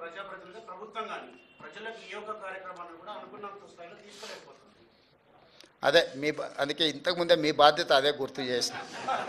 ప్రజాప్రతినిధి ప్రభుత్వం కానీ ప్రజలకు ఈ యొక్క కార్యక్రమాన్ని కూడా అనుకున్నంత స్థాయిలో తీసుకోలేకపోతుంది అదే మీ బా- అందుకే ఇంతకుముందే మీ బాధ్యత అదే గుర్తు చేసిన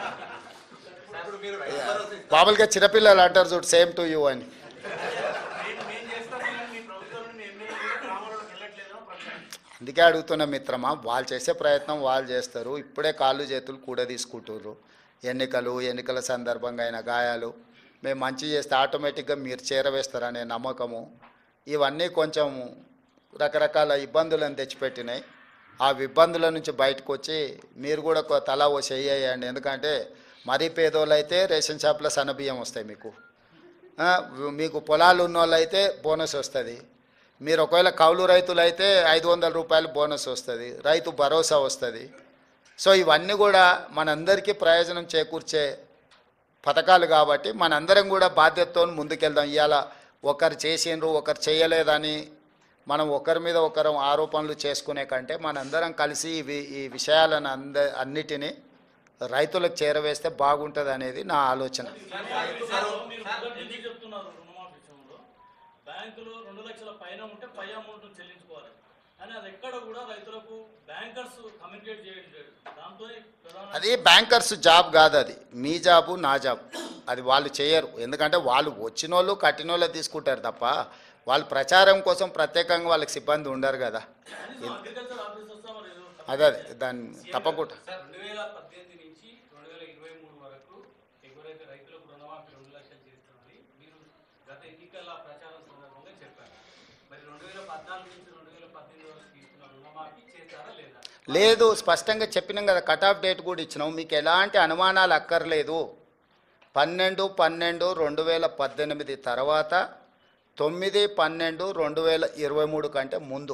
ఇప్పుడు మీరు రైతు భరోసా ఇస్తారు. మామూలుగా చిన్నపిల్లలు అంటారు చూడు సేమ్ టు యూ అని మేము మేము చేస్తాం కానీ మీ ప్రభుత్వం మీ ఎమ్మెల్యే కూడా గ్రామాలకు వెళ్ళట్లేదో ప్రచారం అందుకే అడుగుతున్న మిత్రమా వాళ్ళు చేసే ప్రయత్నం వాళ్ళు చేస్తారు ఇప్పుడే కాళ్ళు చేతులు కూడా తీసుకుంటుర్రు ఎన్నికలు ఎన్నికల సందర్భంగా అయిన గాయాలు మేము మంచి చేస్తే ఆటోమేటిక్గా మీరు చేరవేస్తారనే నమ్మకము ఇవన్నీ కొంచెం రకరకాల ఇబ్బందులను తెచ్చిపెట్టినాయి ఆ ఇబ్బందుల నుంచి బయటకు వచ్చి మీరు కూడా కొ- తలా ఓ చెయ్యండి ఎందుకంటే మరీ పేదోళ్ళు అయితే రేషన్ షాప్లో సన్నబియ్యం వస్తాయి మీకు ఆ, మీకు పొలాలు ఉన్న వాళ్ళు అయితే బోనస్ వస్తుంది మీరు ఒకవేళ కౌలు రైతులు అయితే ఐదు వందల రూపాయలు బోనస్ వస్తుంది రైతు భరోసా వస్తుంది సో ఇవన్నీ కూడా మనందరికీ ప్రయోజనం చేకూర్చే పథకాలు కాబట్టి మనందరం కూడా బాధ్యతతో ముందుకెళ్దాం ఇవాళ ఒకరు చేసిండ్రు ఒకరు చేయలేదని మనం ఒకరి మీద ఒకరు ఆరోపణలు చేసుకునే కంటే మనందరం కలిసి ఇవి ఈ విషయాలను అంద అన్నిటినీ రైతులకు చేరవేస్తే బాగుంటుంది అనేది నా ఆలోచన సార్, మీరు మొదటి నుంచి చెప్తున్నారు రుణమాఫీ విషయంలో బ్యాంకులో రెండు లక్షల పైన ఉంటే పై అమౌంట్ చెల్లించుకోవాలి కానీ అది ఎక్కడ కూడా రైతులకు బ్యాంకర్స్ కమ్యూనికేట్ చేయడం లేదు దాంతో ప్రధాన అది బ్యాంకర్స్ జాబ్ కాదు అది మీ జాబు నా జాబ్ అది వాళ్ళు చేయరు ఎందుకంటే వాళ్ళు వచ్చిన వాళ్ళు కట్టిన వాళ్ళు తీసుకుంటారు తప్ప వాళ్ళు ప్రచారం కోసం ప్రత్యేకంగా వాళ్ళకి సిబ్బంది ఉండరు కదా కనీసం అగ్రికల్చర్ ఆఫీసర్స్ మరి ఏదో అదే అదే దాన్ని తప్పకుండా సార్ రెండు వేల పద్దెనిమిది నుంచి రెండు వేల ఇరవై మూడు వరకు ఎవరైతే రైతులకు రుణమాఫీ రెండు లక్షలు చేస్తామని మీరు గత ఎన్నికల ప్రచారం సందర్భంగా చెప్పారు మరి రెండు వేల పద్నాలుగు నుంచి రెండు వేల పద్దెనిమిది వరకు తీసుకున్న రుణమాఫీ చేస్తారా లేదా లేదు స్పష్టంగా చెప్పినాం కదా కట్ ఆఫ్ డేట్ కూడా ఇచ్చినాం మీకు ఎలాంటి అనుమానాలు అక్కర్లేదు పన్నెండు పన్నెండు రెండు వేల పద్దెనిమిది తర్వాత తొమ్మిది పన్నెండు రెండు వేల ఇరవై మూడు కంటే ముందు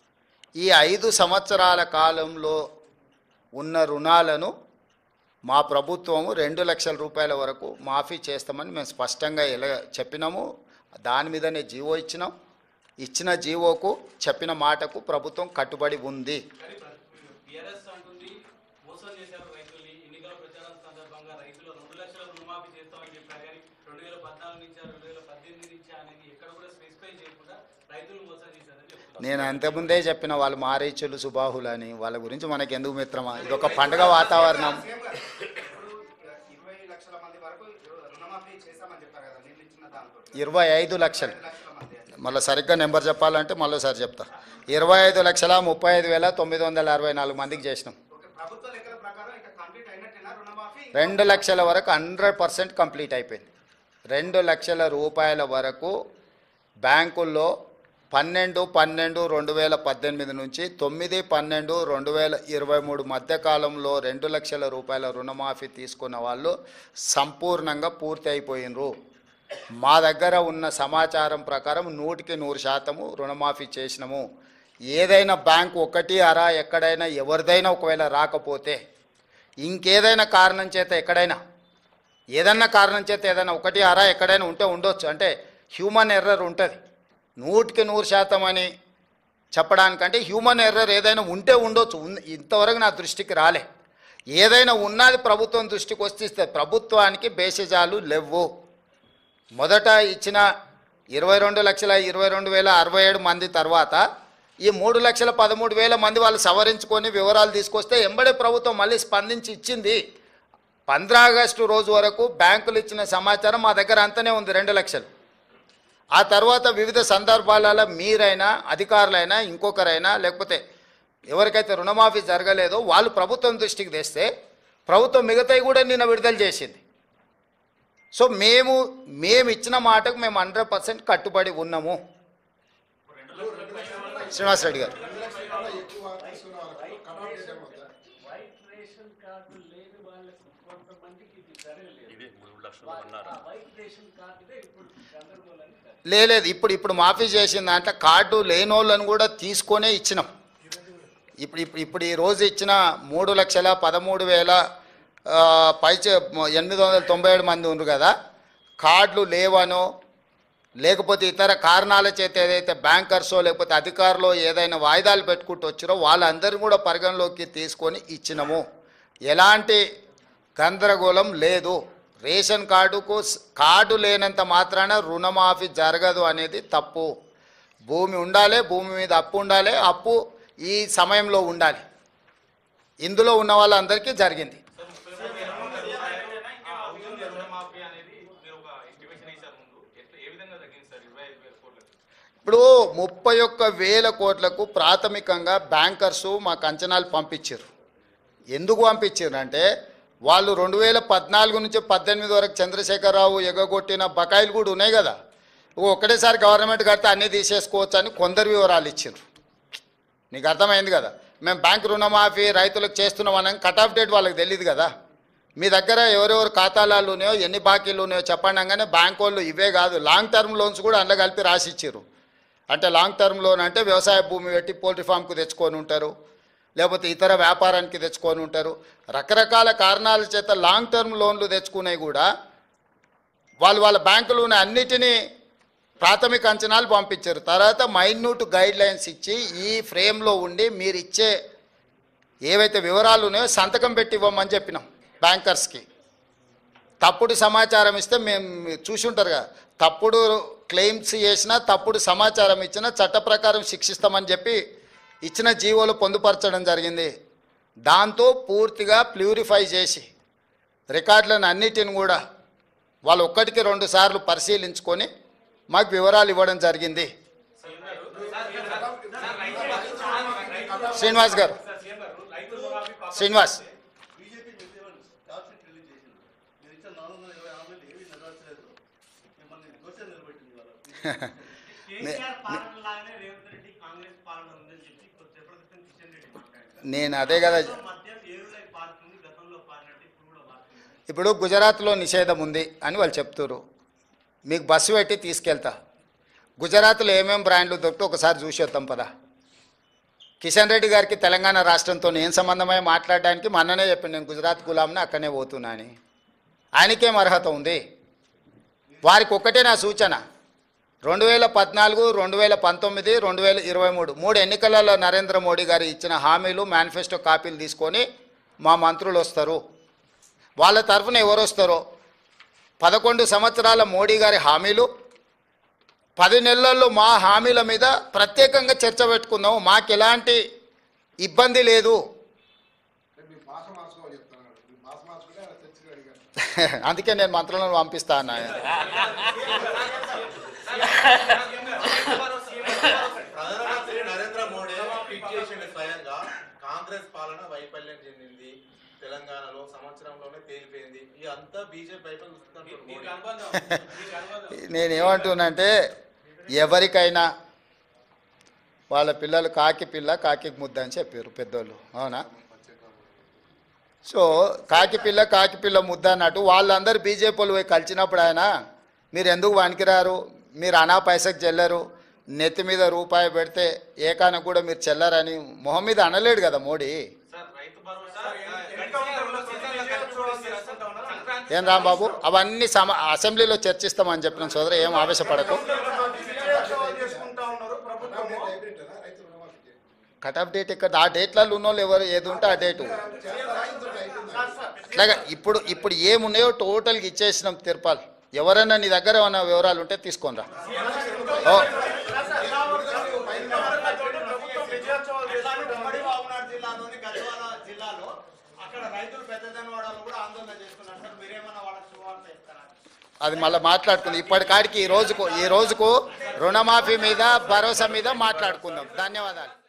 ఈ ఐదు సంవత్సరాల కాలంలో ఉన్న రుణాలను మా ప్రభుత్వము రెండు లక్షల రూపాయల వరకు మాఫీ చేస్తామని మేము స్పష్టంగా ఎలా చెప్పినాము దాని మీదనే జీవో ఇచ్చినాం ఇచ్చిన జీవోకు చెప్పిన మాటకు ప్రభుత్వం కట్టుబడి ఉంది కానీ బీఆర్ఎస్ అంటుంది మోసం చేశారు రైతుల్ని ఎన్నికల ప్రచారం సందర్భంగా రైతులు రెండు లక్షల రుణమాఫీ చేస్తామని చెప్పారు కానీ రెండు వేల పద్నాలుగు నుంచి రెండు వేల పద్దెనిమిది నుంచి అనేది ఎక్కడ కూడా స్పెసిఫై చేయకుండా రైతులు మోసం చేశారని చెప్తున్నారు నేను అంతకుముందే చెప్పిన వాళ్ళు మారీచులు సుబాహులు అని వాళ్ళ గురించి మనకి ఎందుకు మిత్రమా ఇది ఒక పండుగ వాతావరణం సేమ్ గా ఇప్పుడు ఇరవై లక్షల మంది వరకు రుణమాఫీ చేశామని చెప్పారు కదా నీళ్ళు ఇచ్చిన దాంతో ఇరవై ఐదు లక్షలు లక్షల మంది మళ్ళీ సరిగ్గా నెంబర్ చెప్పాలంటే మళ్ళీసారి చెప్తా ఇరవై ఐదు లక్షల ముప్పై ఐదు వేల తొమ్మిది వందల అరవై నాలుగు మందికి చేసినాం ఓకే ప్రభుత్వ లెక్కల ప్రకారం ఇక కంప్లీట్ అయినట్టేనా రుణమాఫీ రెండు లక్షల వరకు హండ్రెడ్ పర్సెంట్ కంప్లీట్ అయిపోయింది రెండు లక్షల రూపాయల వరకు బ్యాంకుల్లో పన్నెండు పన్నెండు రెండు వేల పద్దెనిమిది నుంచి తొమ్మిది పన్నెండు రెండు వేల ఇరవై మూడు మధ్యకాలంలో రెండు లక్షల రూపాయల రుణమాఫీ తీసుకున్న వాళ్ళు సంపూర్ణంగా పూర్తి అయిపోయినరు మా దగ్గర ఉన్న సమాచారం ప్రకారం నూటికి నూరు శాతము రుణమాఫీ చేసినాము ఏదైనా బ్యాంకు ఒకటి అరా ఎక్కడైనా ఎవరిదైనా ఒకవేళ రాకపోతే ఇంకేదైనా కారణం చేత ఎక్కడైనా ఏదన్నా కారణం చేత ఏదైనా ఒకటి అరా ఎక్కడైనా ఉంటే ఉండొచ్చు అంటే హ్యూమన్ ఎర్రర్ ఉంటుంది నూటికి నూరు శాతం అని చెప్పడానికంటే హ్యూమన్ ఎర్రర్ ఏదైనా ఉంటే ఉండొచ్చు ఉన్- ఇంతవరకు నా దృష్టికి రాలే ఏదైనా ఉన్నది ప్రభుత్వం దృష్టికి వస్తే ప్రభుత్వానికి బేసిజాలు లేవు మొదట ఇచ్చిన ఇరవై రెండు లక్షల ఇరవై రెండు వేల అరవై ఏడు మంది తర్వాత ఈ మూడు లక్షల పదమూడు వేల మంది వాళ్ళు సవరించుకొని వివరాలు తీసుకొస్తే ఎంబడే ప్రభుత్వం మళ్ళీ స్పందించి ఇచ్చింది పంద్రా ఆగస్టు రోజు వరకు బ్యాంకులు ఇచ్చిన సమాచారం మా దగ్గర అంతనే ఉంది రెండు లక్షలు ఆ తర్వాత వివిధ సందర్భాలలో మీరైనా అధికారులైనా ఇంకొకరైనా లేకపోతే ఎవరికైతే రుణమాఫీ జరగలేదో వాళ్ళు ప్రభుత్వం దృష్టికి తెస్తే ప్రభుత్వం మిగతాయి కూడా నిన్న విడుదల చేసింది సో మేము మేము ఇచ్చిన మాటకు మేము హండ్రెడ్ పర్సెంట్ కట్టుబడి ఉన్నాము శ్రీనివాసరెడ్డి గారు వైట్ రేషన్ కార్డు లేని వాళ్ళకు కొంతమందికి ఇది సరేలేదు ఇది మూడు లక్షలు అన్నారు ఆ వైట్ రేషన్ కార్డుదే ఇప్పుడు గందరగోళాన్ని కాదు. లేదు ఇప్పుడు ఇప్పుడు మాఫీ చేసిన దాంట్లో కార్డు లేనోళ్ళని కూడా తీసుకొనే ఇచ్చినాం ఇప్పుడు ఇప్పుడు ఇప్పుడు ఈ రోజు ఇచ్చిన మూడు లక్షల పదమూడు వేల ఆ, పైచే ఎనిమిది వందల తొంభై ఏడు మంది ఉన్నారు కదా కార్డులు లేవనో లేకపోతే ఇతర కారణాల చేత ఏదైతే బ్యాంకర్సో లేకపోతే అధికారులు ఏదైనా వాయిదాలు పెట్టుకుంటూ వచ్చారో వాళ్ళందరినీ కూడా పరిగణలోకి తీసుకొని ఇచ్చినాము ఎలాంటి గందరగోళం లేదు రేషన్ కార్డుకు స్- కార్డు లేనంత మాత్రాన రుణమాఫీ జరగదు అనేది తప్పు భూమి ఉండాలి భూమి మీద అప్పు ఉండాలి అప్పు ఈ సమయంలో ఉండాలి ఇందులో ఉన్న వాళ్ళందరికీ జరిగింది హౌసింగ్ రుణమాఫీ అనేది మీరు ఒక ఎస్టిమేషన్ వేశారు ముందు ఎట్లా ఏ విధంగా తగ్గింది సార్ ఇరవై ఐదు వేల కోట్లకి ఇప్పుడు ముప్పై ఒక్క వేల కోట్లకు ప్రాథమికంగా బ్యాంకర్సు మాకు అంచనాలు పంపించారు ఎందుకు పంపించారు అంటే వాళ్ళు రెండు వేల పద్నాలుగు నుంచి పద్దెనిమిది వరకు చంద్రశేఖరరావు ఎగగొట్టిన బకాయిలు కూడా ఉన్నాయి కదా ఇగో ఒకటేసారి గవర్నమెంట్ కడితే అన్నీ తీసేసుకోవచ్చు అని కొందరు వివరాలు ఇచ్చారు నీకు అర్థమైంది కదా మేము బ్యాంక్ రుణమాఫీ రైతులకు చేస్తున్నామని కట్ ఆఫ్ డేట్ వాళ్ళకి తెలియదు కదా మీ దగ్గర ఎవరెవరు ఖాతాలు ఉన్నాయో ఎన్ని బాకీలు ఉన్నాయో చెప్పండి అనగానే బ్యాంక్ వాళ్ళు ఇవే కాదు లాంగ్ టర్మ్ లోన్స్ కూడా అందులో కలిపి రాసి ఇచ్చారు అంటే లాంగ్ టర్మ్ లోన్ అంటే వ్యవసాయ భూమి పెట్టి పోల్ట్రీ ఫామ్కు తెచ్చుకొని ఉంటారు లేకపోతే ఇతర వ్యాపారానికి తెచ్చుకొని ఉంటారు రకరకాల కారణాల చేత లాంగ్ టర్మ్ లోన్లు తెచ్చుకునేవి కూడా వాళ్ళు వాళ్ళ బ్యాంకులు ఉన్న అన్నిటినీ ప్రాథమిక అంచనాలు పంపించారు తర్వాత మైన్యూట్ గైడ్ లైన్స్ ఇచ్చి ఈ ఫ్రేమ్లో ఉండి మీరు ఇచ్చే ఏవైతే వివరాలు ఉన్నాయో సంతకం పెట్టి ఇవ్వమని చెప్పినాం బ్యాంకర్స్కి తప్పుడు సమాచారం ఇస్తే మేము చూసి ఉంటారు కదా తప్పుడు క్లెయిమ్స్ చేసినా తప్పుడు సమాచారం ఇచ్చినా చట్ట ప్రకారం శిక్షిస్తామని చెప్పి ఇచ్చిన జీవోలు పొందుపరచడం జరిగింది దాంతో పూర్తిగా ప్యూరిఫై చేసి రికార్డులను అన్నిటిని కూడా వాళ్ళు ఒక్కటికి రెండు సార్లు పరిశీలించుకొని మాకు వివరాలు ఇవ్వడం జరిగింది శ్రీనివాస్ గారు శ్రీనివాస్ బీజేపీ చేసేవాళ్ళు టాప్ షీట్ రిలీజ్ చేసింది మీరు ఇచ్చిన నాలుగు వందల ఇరవై ఆరు మంది ఏమీ నెరవేర్చలేదు మిమ్మల్ని దోషం నిలబెట్టింది వాళ్ళ కేసీఆర్ పాలన లాగానే రేవంత్ రెడ్డి కాంగ్రెస్ పాలన ఉందని చెప్పి కొద్దిసేపటి క్రితం కిషన్ రెడ్డి మాట్లాడారు నేను అదే కదా మద్యం ఏరులై పారుతుంది గతంలో పారినట్టు ఇప్పుడు కూడా పారుతుంది ఇప్పుడు గుజరాత్లో నిషేధం ఉంది అని వాళ్ళు చెప్తారు మీకు బస్సు పెట్టి తీసుకెళ్తా గుజరాత్లో ఏమేం బ్రాండ్లు దొరికితే ఒకసారి చూసి వద్దాం పదా కిషన్ రెడ్డి గారికి తెలంగాణ రాష్ట్రంతో ఏం సంబంధమై మాట్లాడడానికి మొన్ననే చెప్పిండు నేను గుజరాత్ గులాంని అక్కడనే పోతున్నా అని ఆయనకేం అర్హత ఉంది వారికి ఒక్కటే నా సూచన రెండు వేల పద్నాలుగు రెండు వేల పంతొమ్మిది రెండు వేల ఇరవై మూడు మూడు ఎన్నికలలో నరేంద్ర మోడీ గారు ఇచ్చిన హామీలు మేనిఫెస్టో కాపీలు తీసుకొని మా మంత్రులు వస్తారు వాళ్ళ తరఫున ఎవరు వస్తారో పదకొండు సంవత్సరాల మోడీ గారి హామీలు పది నెలల్లో మా హామీల మీద ప్రత్యేకంగా చర్చ పెట్టుకుందాం మాకు ఎలాంటి ఇబ్బంది లేదు మీ భాష మార్చుకోవాలి చెప్తాను మీ భాష మార్చుకుంటే ఆయన చర్చగా అడిగారు అందుకే నేను మంత్రులను పంపిస్తా అన్న ప్రధానమంత్రి నరేంద్ర మోడీ ట్వీట్ చేసిండు స్వయంగా కాంగ్రెస్ పాలన వైఫల్యం చెందింది తెలంగాణలో సంవత్సరంలోనే తేలిపోయింది ఇదంతా బీజేపీ వైపు చూస్తున్నట్టు మీకు మోడీ. అనుబంధం మీకు అనుబంధం నేను ఏమంటున్నానంటే ఎవరికైనా వాళ్ళ పిల్లలు కాకి పిల్ల కాకి ముద్ద అని చెప్పారు పెద్దోళ్ళు అవునా సో కాకి పిల్ల కాకి పిల్ల ముద్ద అన్నట్టు వాళ్ళందరూ బీజేపీ వాళ్ళు పోయి కలిసినప్పుడు ఆయన మీరు ఎందుకు వణికిరారు మీరు అనా పైసకు చెల్లరు నెత్తి మీద రూపాయి పెడితే ఏకాన కూడా మీరు చెల్లరని మొహం మీద అనలేడు కదా మోడీ సార్ రైతు భరోసా ఎన్నికల్లో సీజన్లో కలిపి చూడండి చేసుకుంటా ఉన్నారు. సంక్రాంతి ఏం రాంబాబు అవన్నీ సమ అసెంబ్లీలో చర్చిస్తామని చెప్పిన సోదరు ఏం ఆవేశపడకు విజయోత్సవాలు చేసుకుంటా ఉన్నారు ప్రభుత్వము అయిపోయింటారా రైతు రుణమాఫీకి కట్ ఆఫ్ డేట్ ఇక్కడ ఆ డేట్లలో ఉన్నోళ్ళు ఎవరు ఏది ఉంటే ఆ డేటు అట్లాగా ఇప్పుడు ఇప్పుడు ఏమున్నాయో టోటల్గా ఇచ్చేసినాం తిరుపాల్ ఎవరైనా నీ దగ్గర ఏమైనా వివరాలు ఉంటే తీసుకొని రా ఓ ప్రభుత్వం విజయోత్సవాలు చేసుకుంటా ఉమ్మడి వామనాడు జిల్లాలోని గద్వాల జిల్లాలో అక్కడ రైతులు పెద్దదనవాడలో కూడా ఆందోళన చేస్తున్నారు సార్ మీరేమన్నా వాళ్ళకి శుభవార్త ఇస్తారా అది మళ్ళీ మాట్లాడుకుందాం ఇప్పటికాడికి ఈ రోజుకు ఈ రోజుకు రుణమాఫీ మీద భరోసా మీద మాట్లాడుకుందాం ధన్యవాదాలు